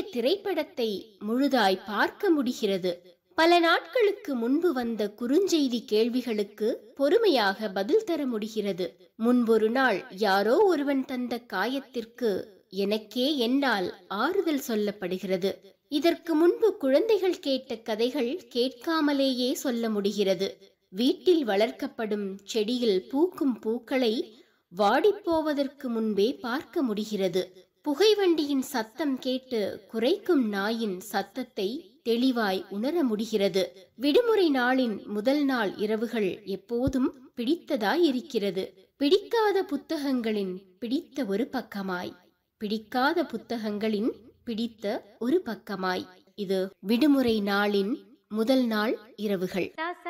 திரைப்படத்தை முழுதாய் பார்க்க முடிகிறது பல நாட்களுக்கு முன்பு வந்த குறுஞ்செய்தி கேள்விகளுக்கு பொறுமையாக பதில் தர முடிகிறது முன்பொரு நாள் யாரோ ஒருவன் தந்த காயத்திற்கு எனக்கே என்னால் ஆறுதல் சொல்லப்படுகிறது இதற்கு முன்பு குழந்தைகள் கேட்ட கதைகள் கேட்காமலேயே சொல்ல முடிகிறது வீட்டில் வளர்க்கப்படும் செடியில் பூக்கும் பூக்களை வாடிப்போவதற்கு முன்பே பார்க்க முடிகிறது புகைவண்டியின் சத்தம் கேட்டு குறைக்கும் நாயின் சத்தத்தை தெளிவாய் உணர முடிகிறது விடுமுறை நாளின் முதல் நாள் இரவுகள் எப்போதும் பிடித்ததாய் இருக்கிறது பிடிக்காத புத்தகங்களின் பிடித்த ஒரு பக்கமாய் பிடிக்காத புத்தகங்களின் பிடித்த ஒரு பக்கமாய் இது விடுமுறை நாளின் முதல் நாள் இரவுகள் ராசா